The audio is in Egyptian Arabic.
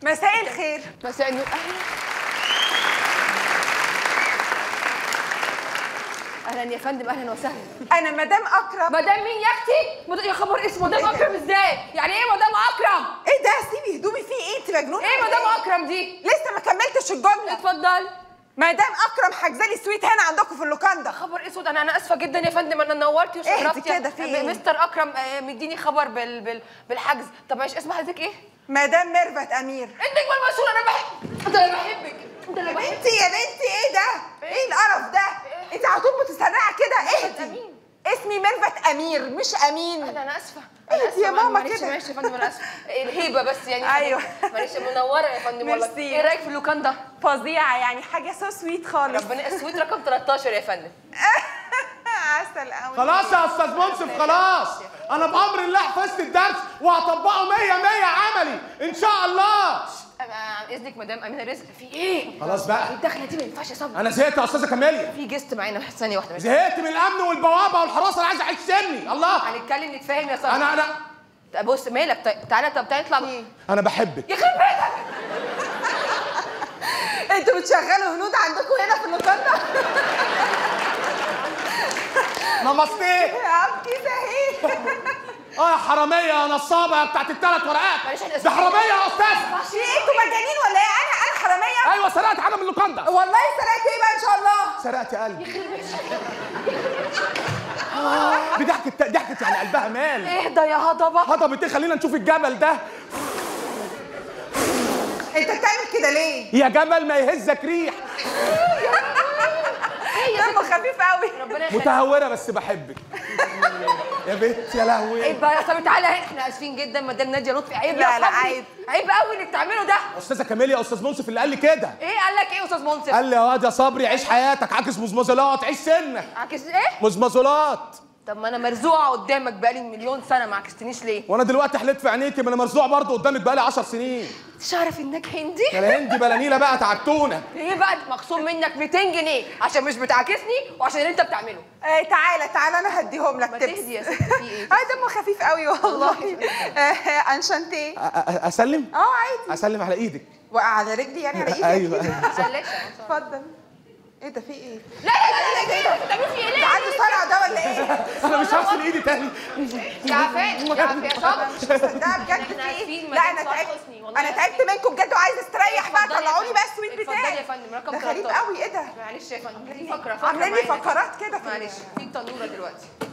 مساء الخير مساء النور اهلا اهلا يا فندم اهلا وسهلا انا مدام اكرم مدام مين يا اختي؟ مد- يا خبر اسمه مدام اكرم ازاي؟ يعني ايه مدام اكرم؟ ايه ده سيبي هدومي فيه ايه انت مجنونه ايه ولا مدام اكرم دي؟ لسه ما كملتش الجمله اتفضل مدام اكرم حجزالي سويت هنا عندكم في اللوكاندا خبر اسود انا انا اسفه جدا يا فندم انا نورتي اهدي وشرفتي كده، في ايه؟ مستر اكرم آه، مديني خبر بال بال بالحجز طب معلش اسم حضرتك ايه؟ مدام ميرفت امير انت اجمل مسؤول انا بحب انت اللي بحبك انت اللي بحبك بنتي يا بنتي ايه ده ايه القرف ده انت على طول متسرعه كده اهدي أمين. اسمي ميرفت امير مش امين انا انا اسفه اهدي انا اسفه يا ماما معلش كده. معلش يا فندم انا اسفه الهيبه بس يعني أيوه. معلش منوره يا فندم والله ميرسي. ايه رايك في اللوكاندا؟ فظيعه يعني حاجه سو سويت خالص ربنا السويت رقم 13 يا فندم عسل قوي خلاص يا استاذ منصف خلاص انا بامر الله حفظت الدرس وهطبقه 100 100 عملي ان شاء الله أنا عن اذنك مدام امينه رزق في ايه؟ خلاص بقى الدخله دي ما ينفعش يا صبري انا زهقت يا استاذه كاميليا في جيست معانا ثانيه واحده بس زهقت من الامن والبوابه والحراسه انا عايز اعيش سني الله هنتكلم نتفاهم يا صبري انا انا طب بص مالك طيب تعالى طب تعالى نطلع انا بحبك يخرب بيتك انتوا بتشغلوا هنود عندكم هنا في اللوكاندا نمستيه يا عبدي زهيق اه يا حراميه يا نصابه يا بتاعت الثلاث ورقات معلش احنا ده حراميه يا استاذ في ايه انتوا مجانين ولا ايه انا انا حراميه ايوه سرقت حاجه من اللوكاندا والله سرقت ايه بقى ان شاء الله سرقت قلبي آه، دي ضحكت ضحكت يعني قلبها مال اهدى يا هضبه هضبت ايه خلينا نشوف الجبل ده انت بتعمل كده ليه يا جبل ما يهزك ريح دمه خفيف قوي ربنا يخليك متهوره بس بحبك يا بنت يا لهوي عيب بقى يا صبري تعالى هنا احنا اسفين جدا مدام ناديه لطفي عيب لا، يا لا، صبري. عيب. عيب قوي اللي بتعمله ده استاذه كاميليا يا استاذ منصف اللي قال لي كده ايه قال لك ايه يا استاذ منصف قال لي يا واد يا صبري عيش حياتك عاكس مزمزلات عيش سنك عكس ايه مزمزلات طب ما انا مرزوعه قدامك بقالي مليون سنه ما عكستنيش ليه وانا دلوقتي حليت في عينيكي ما انا مرزوع برضه قدامك بقالي 10 سنين مش عارف انك هندي يا هندي بلا نيله بقى تعبتونا ايه بقى مخصوم منك 200 جنيه عشان مش بتعاكسني وعشان اللي انت بتعمله آه تعالى تعالى انا هديهم لك ما تبس تهدي يا ستي في ايه اه دمه خفيف قوي والله آه انشانتيه أ- أ- اسلم اه عادي اسلم على ايدك وقع على رجلي يعني على ايدي ايوه أكيد. ايوه قالكش اتفضل ايه ده في ايه؟ لا لا لا لا لا بتعملوا في ايه ده عنده صرع ده ولا ايه؟ انا مش هغسل ايدي تاني يا عفان يا عفان يا صبري ده بجد احنا في عارفين ايه؟ مدام لا انا سعاد تعبت حسني، والله انا تعبت منكم بجد وعايزه استريح بقى اتفضلي يا طلعوا لي بقى فندم. السويت اتفضلي بتاعي يا فندم رقم ده غريب 13. قوي ايه ده؟ معلش يا فندم دي فقره فقره عاملين لي معانا. فقرات كده في معلش في تنوره دلوقتي